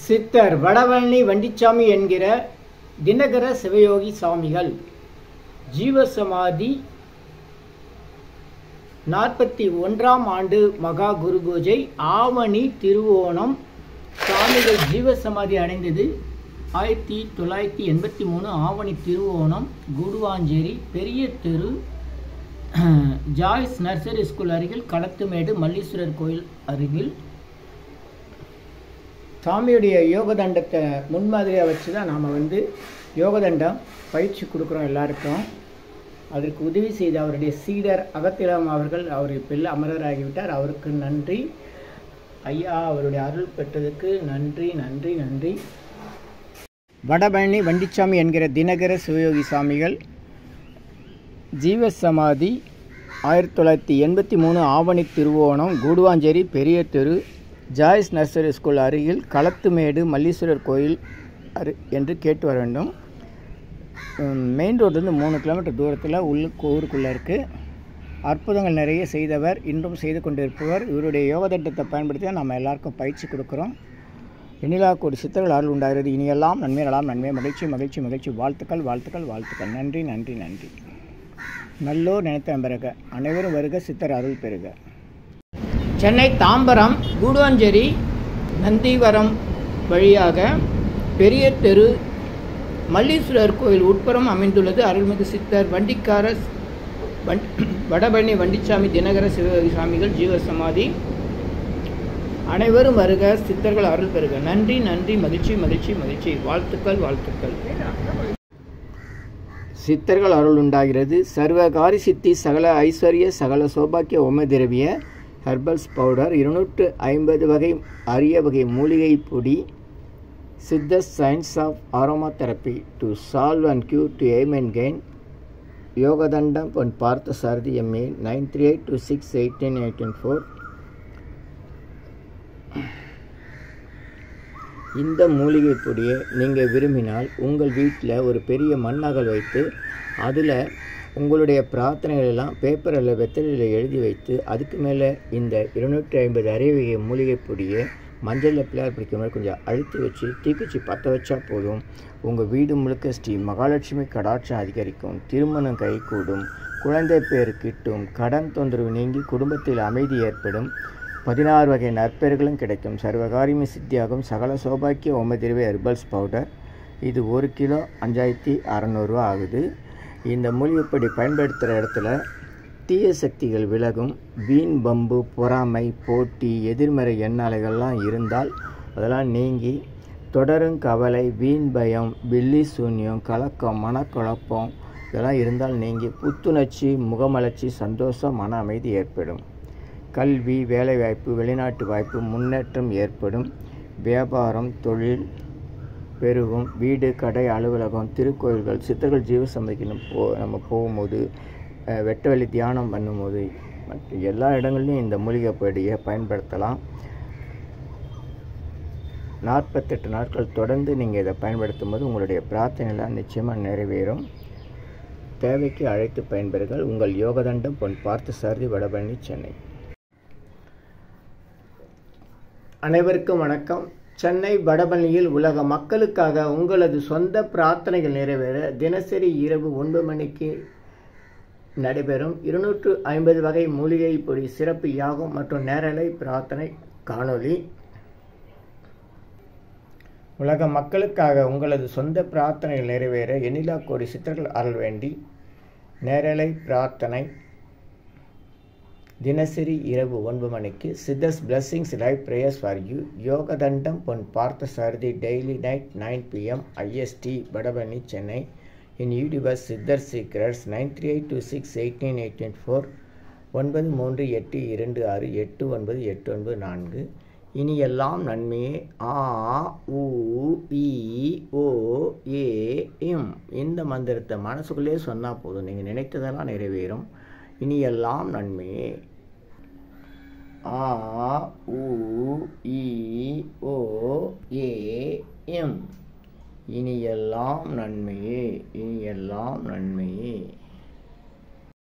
சித்தர் வடவள்ளி வண்டிச்சாமி என்கிற தினகர சிவயோகி சாமிகள் ஜீவசமாதி நாற்பத்தி ஒன்றாம் ஆண்டு மகா குரு பூஜை ஆவணி திருவோணம் சாமிகள் ஜீவசமாதி அடைந்தது ஆயிரத்தி தொள்ளாயிரத்தி எண்பத்தி மூணு ஆவணி திருவோணம் குடுவாஞ்சேரி பெரிய தெரு ஜாய்ஸ் நர்சரி ஸ்கூல் அருகில் களத்துமேடு மல்லீஸ்வரர் கோயில் அருகில் சாமியுடைய யோகதண்டத்தை முன்மாதிரியாக வச்சு தான் நாம் வந்து யோகதண்டம் பயிற்சி கொடுக்குறோம் எல்லாருக்கும் அதற்கு உதவி செய்த அவருடைய சீடர் அகத்திலம் அவர்கள் அவர் பிள்ளை அமரராகிவிட்டார் அவருக்கு நன்றி ஐயா அவருடைய அருள் பெற்றதுக்கு நன்றி நன்றி நன்றி வடபழனி வண்டிச்சாமி என்கிற தினகர சிவயோகி சாமிகள் ஜீவசமாதி ஆயிரத்தி தொள்ளாயிரத்தி எண்பத்தி மூணு ஆவணி திருவோணம் கூடுவாஞ்சேரி பெரிய தெரு ஜாய்ஸ் நர்சரி ஸ்கூல் அருகில் களத்துமேடு மல்லீஸ்வரர் கோயில் அரு என்று கேட்டு வர வேண்டும் மெயின் ரோட்லேருந்து மூணு கிலோமீட்டர் தூரத்தில் உள்ளுக்கு ஊருக்குள்ளே இருக்குது அற்புதங்கள் நிறைய செய்தவர் இன்றும் செய்து கொண்டிருப்பவர் இவருடைய யோக திட்டத்தை பயன்படுத்தி தான் நம்ம எல்லாருக்கும் பயிற்சி கொடுக்குறோம் எண்ணிலா கோடி சித்தர்கள் அருள் உண்டாகிறது இனியெல்லாம் நன்மை நலாம் நன்மை மகிழ்ச்சி மகிழ்ச்சி மகிழ்ச்சி வாழ்த்துக்கள் வாழ்த்துக்கள் வாழ்த்துக்கள் நன்றி நன்றி நன்றி நல்லோர் நினைத்த பிறக அனைவரும் வருக சித்தர் அருள் பெறுக சென்னை தாம்பரம் கூடுவாஞ்சேரி நந்திவரம் வழியாக பெரிய தெரு மல்லீஸ்வரர் கோயில் உட்புறம் அமைந்துள்ளது அருள்மிகு சித்தர் வண்டிக்கார வண் வடபழனி வண்டிச்சாமி தினகர சிவகி சாமிகள் ஜீவசமாதி அனைவரும் வருக சித்தர்கள் அருள் பெறுக நன்றி நன்றி மகிழ்ச்சி மகிழ்ச்சி மகிழ்ச்சி வாழ்த்துக்கள் வாழ்த்துக்கள் சித்தர்கள் அருள் உண்டாகிறது சர்வகாரி சித்தி சகல ஐஸ்வர்ய சகல சௌபாக்கிய உம திரவிய ஹெர்பல்ஸ் பவுடர் இருநூற்று ஐம்பது வகை அரிய வகை மூலிகை பொடி Siddha science of aroma therapy to solve and cure to aim and gain Yogadandam Pon Partha Sarathi MA nine three eight two six eighteen eighteen four இந்த மூலிகை பொடியை நீங்கள் விரும்பினால் உங்கள் வீட்டில் ஒரு பெரிய மண்ணகல் வைத்து அதில் உங்களுடைய பிரார்த்தனைகள் எல்லாம் பேப்பரில் வெத்தலையில் எழுதி வைத்து அதுக்கு மேலே இந்த இருநூற்றி ஐம்பது அரைவகை மூலிகை பொடியை மஞ்சளில் பிள்ளையார் பிடிக்கிற மாதிரி கொஞ்சம் அழுத்தி வச்சு தீக்குச்சி பற்ற வச்சா போதும் உங்கள் வீடு முழுக்க ஸ்ரீ மகாலட்சுமி கடாட்சம் அதிகரிக்கும் திருமணம் கைகூடும் குழந்தை பேர் கிட்டும் கடன் தொந்தரவு நீங்கி குடும்பத்தில் அமைதி ஏற்படும் பதினாறு வகை நற்பெயர்களும் கிடைக்கும் சர்வகாரியமே சித்தியாகும் சகல சௌபாக்கிய ஒமதிரவே ஹெர்பல்ஸ் பவுடர் இது ஒரு கிலோ அஞ்சாயிரத்தி அறநூறுவா ஆகுது இந்த மூலிகைப்படி பயன்படுத்துகிற இடத்துல தீய சக்திகள் விலகும் வீண் பம்பு பொறாமை போட்டி எதிர்மறை எண்ணாலைகள்லாம் இருந்தால் அதெல்லாம் நீங்கி தொடரும் கவலை வீண் பயம் பில்லி சூன்யம் கலக்கம் மனக்குழப்பம் இதெல்லாம் இருந்தால் நீங்கி புத்துணர்ச்சி முகமலர்ச்சி சந்தோஷம் மன அமைதி ஏற்படும் கல்வி வேலைவாய்ப்பு வெளிநாட்டு வாய்ப்பு முன்னேற்றம் ஏற்படும் வியாபாரம் தொழில் பெருகும் வீடு கடை அலுவலகம் திருக்கோயில்கள் சித்தர்கள் ஜீவசமைக்கு போ நம்ம போகும்போது வெட்ட வெளி தியானம் பண்ணும்போது மற்ற எல்லா இடங்கள்லையும் இந்த மூலிகை பொடியை பயன்படுத்தலாம் நாற்பத்தெட்டு நாட்கள் தொடர்ந்து நீங்கள் இதை பயன்படுத்தும் போது உங்களுடைய பிரார்த்தனைலாம் நிச்சயமாக நிறைவேறும் தேவைக்கு அழைத்து பயன்பெறுங்கள் உங்கள் யோகதண்டம் பொன் பார்த்து சாரதி வடபழனி சென்னை அனைவருக்கும் வணக்கம் சென்னை வடபழனியில் உலக மக்களுக்காக உங்களது சொந்த பிரார்த்தனைகள் நிறைவேற தினசரி இரவு ஒன்பது மணிக்கு நடைபெறும் இருநூற்று ஐம்பது வகை மூலிகை பொடி சிறப்பு யாகம் மற்றும் நேரலை பிரார்த்தனை காணொளி உலக மக்களுக்காக உங்களது சொந்த பிரார்த்தனைகள் நிறைவேற எண்ணிலா கோடி சித்தர்கள் அருள் வேண்டி நேரலை பிரார்த்தனை தினசரி இரவு ஒன்பது மணிக்கு Siddhars blessings live prayers for you Yogadandam Pon Partha Sarathi daily night nine PM IST Vadapalani Chennai in YouTubers Siddhar secrets nine three eight two six eighteen eighteen four ஒன்பது மூன்று எட்டு இரண்டு ஆறு எட்டு ஒன்பது எட்டு ஒன்பது நான்கு இனி எல்லாம் நன்மையே ஆ உ இ ஓ ஏ இம் இந்த மந்திரத்தை மனசுக்குள்ளே சொன்னால் போதும் நீங்கள் நினைத்ததெல்லாம் நிறைவேறும் இனி எல்லாம் நன்மையே ஆ உ இ ஓ ஏ எம் இனி எல்லாம் நன்மையே இனி எல்லாம் நன்மையே